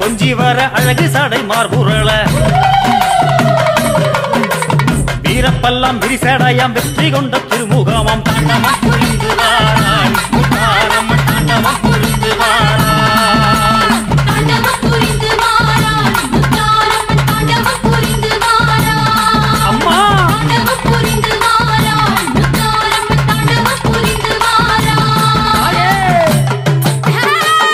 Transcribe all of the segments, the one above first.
கொஞ்சி வர அழகு சடை மார்புரள வீரப்பல்லாம் விரிசடையாம் வெற்றி கொண்ட திருமுகமாம் தாண்டவம் புரிந்து வாராய் முத்தாரம்மன் தாண்டவம் புரிந்து வாராய் தாண்டவம் புரிந்து வாராய் முத்தாரம்மன் தாண்டவம் புரிந்து வாராய் அம்மா தாண்டவம் புரிந்து வாராய் முத்தாரம்மன் தாண்டவம் புரிந்து வாராய் ஹே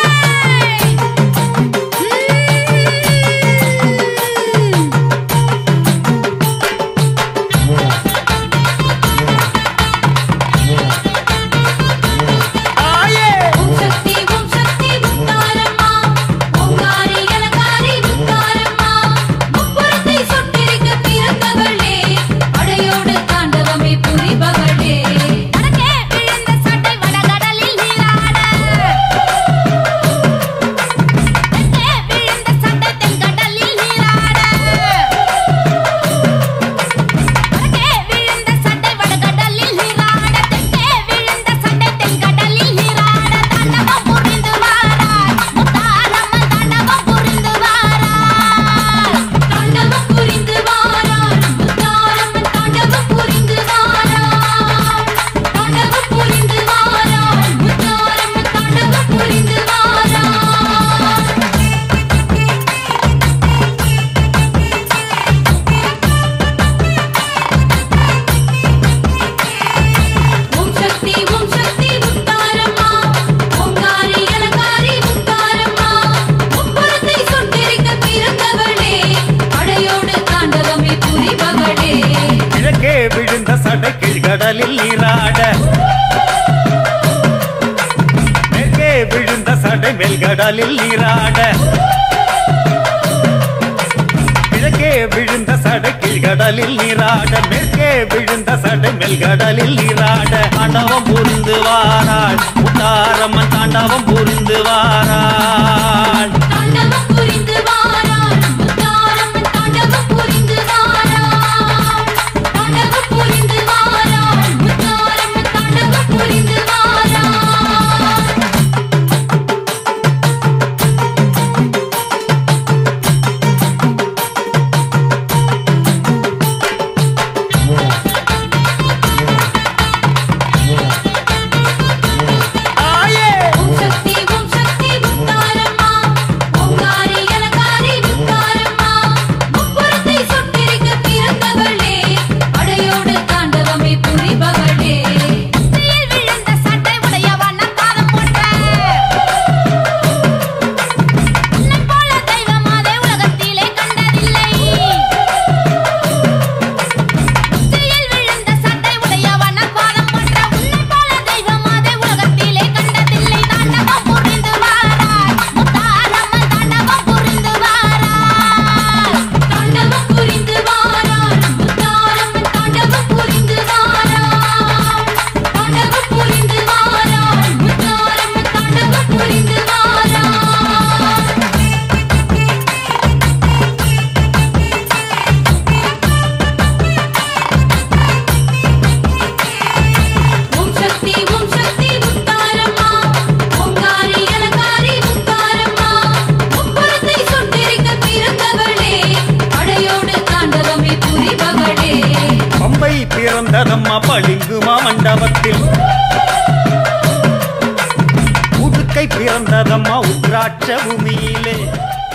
தாயே ஓம் சக்தி ஓம் சக்தி முத்தாரம்மா ஓங்காரி அலங்காரி முத்தாரம்மா முப்புறத்தை சொட்டிருக்க பிறந்தவளே படையோடு தாண்டவமே புரிபவளே வடக்கே விழுந்த சட்டை வடகடலில் நீராட தெற்கே விழுந்த சட்டை தென்கடலில் நீராட வடக்கே விழுந்த சட்டை வடகடலில் நீராட தெற்கே விழுந்த சட்டை தென்கடலில் நீராட தாண்டவம் புரிந்து வாராய் முத்தாரம்மன் தாண்டவம் புரிந்து வாராய் தாண்டவம் புரிந்து வாராய் முத்தாரம்மன் தாண்டவம் புரிந்து வாராய் தாண்டவம் புரிந்து வாராய் முத்தாரம்மன் தாண்டவம் புரிந்து வாராய் ஓம் சக்தி ஓம் சக்தி முத்தாரம்மா ஓங்காரி அலங்காரி முத்தாரம்மா முப்புறத்தை சொட்டிருக்க பிறந்தவளே படையோடு தாண்டவமே புரிபவளே கிழக்கே விழுந்த சடை கீழ்கடலில் நீராட மேற்கே விழுந்த சடை மேல்கடலில் நீராட கிழக்கே விழுந்த சடை கீழ்கடலில் நீராட மேற்கே விழுந்த சடை மேல்கடலில் நீராட தாண்டவம் புரிந்து வாராள் முத்தாரம்மன் தாண்டவம் புரிந்து வாராள் தாண்டவம் புரிந்து வாராய் முத்தாரம்மன் தாண்டவம் புரிந்து வாராய் தாண்டவம் புரிந்து வாராய் முத்தாரம்மன் தாண்டவம் புரிந்து வாராய் தாயே ஓம் சக்தி ஓம் சக்தி முத்தாரம்மா ஓங்காரி அலங்காரி முத்தாரம்மா முப்புறத்தை சொட்டிருக்க பிறந்தவளே படையோடு தாண்டவமே புரிபவளே முத்தியில் விழுந்த சட்டை உடையவன காலம் போன்ற உன்னை போல தெய்வமாதே உலகத்திலே கண்டதில்லை முத்தியில் விழுந்த சட்டை உடையவன பாதம் போன்ற உன்னை போல தெய்வமாதே உலகத்திலே கண்டதில்லை தாண்டவம் புரிந்து வாராய் முத்தாரம்மன் தாண்டவம் புரிந்து வாராய் தாண்டவம் புரிந்து வாராய் முத்தாரம்மன் தாண்டவம் புரிந்து வாராய் தாண்டவம் புரிந்து வாராய் முத்தாரம்மன் தாண்டவம் புரிந்து வாராய் ஓம் சக்தி ஓம் சக்தி முத்தாரம்மா ஓங்காரி அலங்காரி முத்தாரம்மா முப்புறத்தை சொட்டிருக்க பிறந்தவளே படையோடு தாண்டவமே புரிபவளே பம்பை பிறந்ததம்மா பளிங்குமா மண்டபத்தில் உடுக்கை பிறந்ததம்மா உத்ராட்ச பூமியிலே